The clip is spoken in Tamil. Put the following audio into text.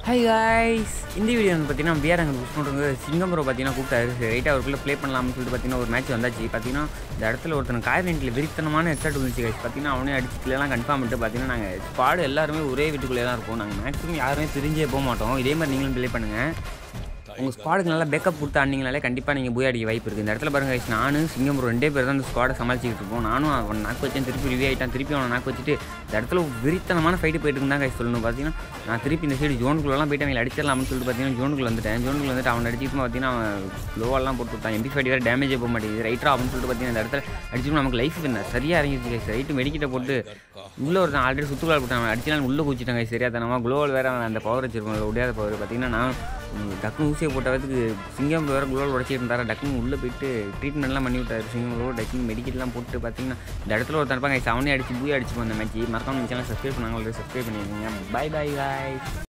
ஹை காய்ஸ் இந்த வீடியோ வந்து பார்த்தீங்கன்னா பிஆர் அங்கே புஷ் பண்ணுறது சிங்கம் ப்ரோ பார்த்தீங்கன்னா கூப்பிட்டாரு சரி ரைட்டாக அவருக்குள்ளே ப்ளே பண்ணலாம்னு சொல்லிட்டு பார்த்தீங்கன்னா ஒரு மேட்ச் வந்தாச்சு பார்த்தீங்கன்னா இந்த இடத்துல ஒருத்தன் கார்னெட்டில் விரித்தனமான ஹெட்செட் வந்துச்சு guys. பார்த்தீங்கன்னா அவனே அடிச்சுக்கலாம் கன்ஃபார்ம் பண்ணிட்டு பார்த்தீங்கன்னா நாங்கள் ஸ்குவாடு எல்லாருமே ஒரே வீட்டுக்குள்ளே தான் இருப்போம் நாங்கள் மேக்ஸிமம் யாருமே பிரிஞ்சே போக மாட்டோம் இதே மாதிரி நீங்களும் ப்ளே பண்ணுங்கள் உங்கள் ஸ்குவாடுக்கு நல்லா பேக்கப் கொடுத்து ஆண்டிங்கனாலே கண்டிப்பாக நீங்கள் போய் அடிக்க வாய்ப்பு இருக்குது இந்த இடத்துல பாருங்க guys, நானும் சிங்கம் ப்ரோ ரெண்டே பேர் தான் இந்த ஸ்குவாடை சமாளிச்சிக்கிட்டு இருப்போம் நானும் அவன் நாக்கு வச்சேன் திருப்பி ரிவ்யூ ஆகிட்டான் திருப்பி அவனை நாக்கு வச்சுட்டு இந்த இடத்துல விரித்தனமான ஃபைட்டு போயிட்டு இருந்தா guys சொல்லணும் பார்த்தீங்கன்னா நான் திருப்பி இந்த சைடு ஜோனுக்குள்ளலாம் போயிட்டு அவங்களை அடிச்சிடலாம்னு சொல்லிட்டு பார்த்தீங்கன்னா ஜோனுக்குள்ள வந்துட்டேன் ஜோனுக்குள்ள வந்துட்டு அவன் அடிச்சிட்டு பார்த்தீங்கன்னா அவன் லோவெல்லாம் போட்டு விட்டான் எம்பி ஃபைட் வேறு டேமேஜே போக மாட்டேங்குது ரைட்டரா அப்படின்னு சொல்லிட்டு பார்த்தீங்கன்னா இந்த இடத்துல அடிச்சுட்டு நமக்கு லைஃப் என்ன சரியாக இறங்கிடுச்சு guys. ரைட்டு மெடிக்கிட்ட போட்டு உள்ளே ஒருத்தன் ஆல்ரெடி சுற்றுலா போட்டான் அவன் அடிச்சாலும் உள்ளே குச்சிட்டாங்க சரியா தனமா குளோவல் வேறு அவன் அந்த பவர் வச்சிருப்பான் முடியாத பவர் பார்த்தீங்கன்னா நான் உம், டக்குனு ஊசியை போட்டதுக்கு சிங்கம் வேறு குளோவல் உடச்சிட்டு இருந்தாரு டக்குனு உள்ளே போயிட்டு ட்ரீட்மெண்ட்லாம் பண்ணி விட்டாரு சிங்கம் குளோவல் டக்குனு மெடிக்கெட்லாம் போட்டு பார்த்தீங்கன்னா இந்த இடத்துல ஒருத்தன் இருப்பாங்க செவனே அடிச்சு பூயா அடிச்சு அந்த மேட்ச் மறக்காம சேனல் சப்ஸ்கிரைப் பண்ணாங்க சப்ஸ்கிரைப் பண்ணியிருக்கீங்க பை பை பாய்